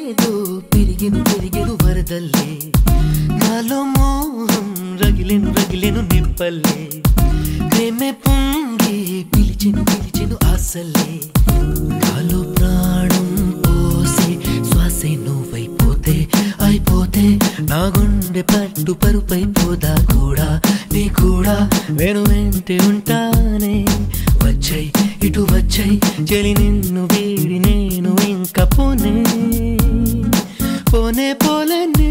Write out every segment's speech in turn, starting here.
ఏదో పెరిగెను పెరిగెను వరదల్లే నాలో మోహం రగిలెను రగిలెను నిప్పల్లే ప్రేమే పొంగి పిలిచెను పిలిచెను ఆశల్లే నాలో ప్రాణం పోసి శ్వాసే నువ్వైపోతే అయిపోతే నా గుండె పట్టు పరుపై పోదా కూడా నీ కూడా వేణు వెంటే ఉంటానే వచ్చై ఇటు వచ్చై చెలి నిన్ను వీడి నేను ఇంకా పోనే పోనే పోలేనే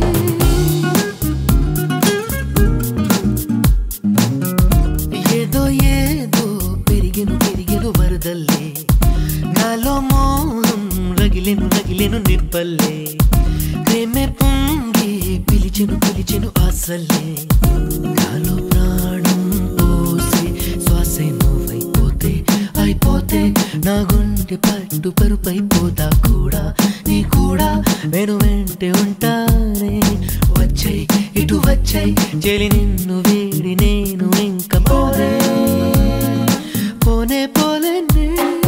ఏదో ఏదో పెరిగెను పెరిగెను వరదల్లే నాలో మోహం రగిలెను రగిలెను నిప్పల్లే ప్రేమే పొంగి పిలిచెను పిలిచెను ఆశల్లే నాలో ప్రాణం పోసి శ్వాసే నువ్వైపోతే అయిపోతే నా గుండె పట్టు పరుపై పోతా కూడా నీ కూడా నేను వెంటే ఉంటానే వచ్చై ఇటు వచ్చై చెలి నిన్ను వీడి నేను ఇంకా పోనే పోనే పోలేనే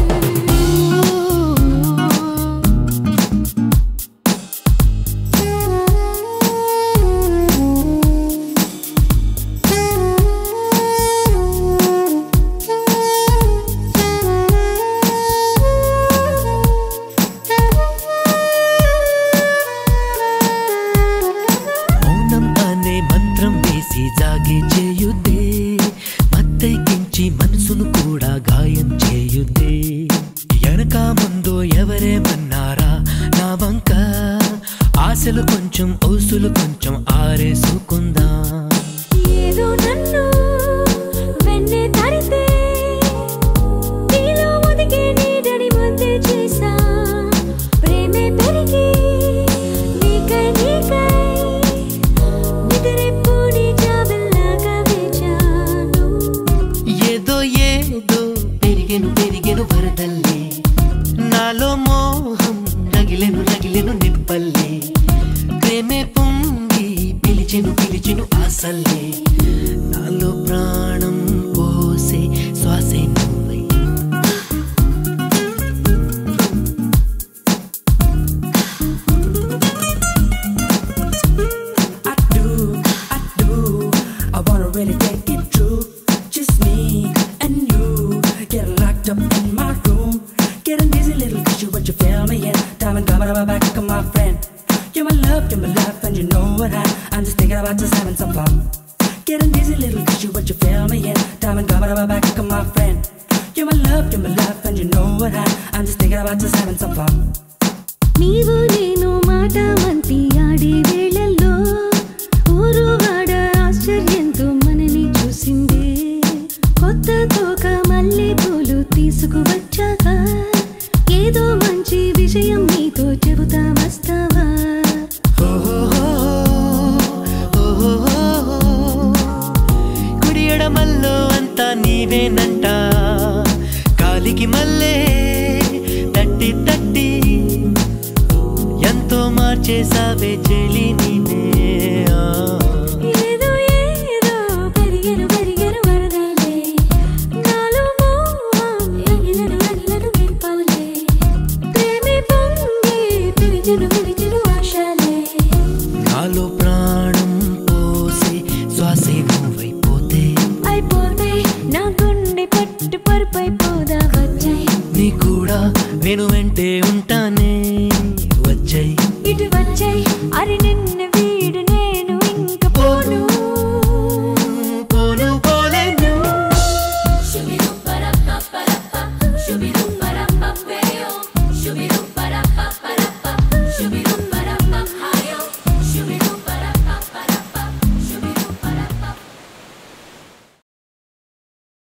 మౌనం అనే మంత్రం వేసి జాగే చేయుద్దే మత్తైకించి మనసును కూడా గాయం చేయుద్దే వెనక ముందు ఎవరేమన్నారా నా వంక ఆశలు కొంచెం ఔసులు కొంచెం ఆరేసుకుందా ఏదో నన్ను వెన్నే తడితే నీలో ఒదిగే నీడని ముందే చేసా ప్రేమే పెరిగి నీకై నీకై నిద్రెప్పుడు జాబిల్లాగా వేచాను ఏదో ఏదో పెరిగెను పెరిగెను వరదల్లే నాలో మోహం రగిలెను రగిలెను నిప్పల్లే ప్రేమే పొంగి పిలిచెను పిలిచెను ఆశల్లే నాలో ప్రాణం పోసే శ్వాసే నువ్వై I do, I do. I wanna really take it true. Just me and you. Get locked up in my room. Get an easy little issue, what you feel me in. Diamond coming up back, come my friend. You're my love, you're my life, and you know what I. I'm just thinking about just having some fun. Get an easy little issue, what you feel me in. Diamond coming up back, come my friend. You're my love, you're my life, and you know what I. I'm just thinking about just having some fun. నీవు నేను మాట మంతి ఆడే వేళల్లో ఊరు వాడ ఆశ్చర్యంతో మనని చూసింది కొత్త తోక మల్లె పూలు తీసుకువచ్చాక ఏదో మంచి విషయం నీతో చెబుతా వస్తావా కుడి ఎడమల్లో అంతా నీవేనంట కాలికి మల్లే తట్టి తట్టి ఎంతో మార్చేసావే చెలి నీనే ఆ. ఏదో ఏదో పెరిగెను పెరిగెను వరదలే నాలో మోహం రగిలను రగిలను నింపలే ప్రేమే పొంగి పిలిచెను పిలిచెను ఆశలే నాలో ప్రాణం పోసి శ్వాసే నువ్వైపోతే అయిపోతే నా గుండె పట్టు పరుపై పోదా వచ్చాయి నీ కూడా నేను వెంటే ఉంటానే వచ్చాయి ఇటు వచ్చాయి అరి నిన్ను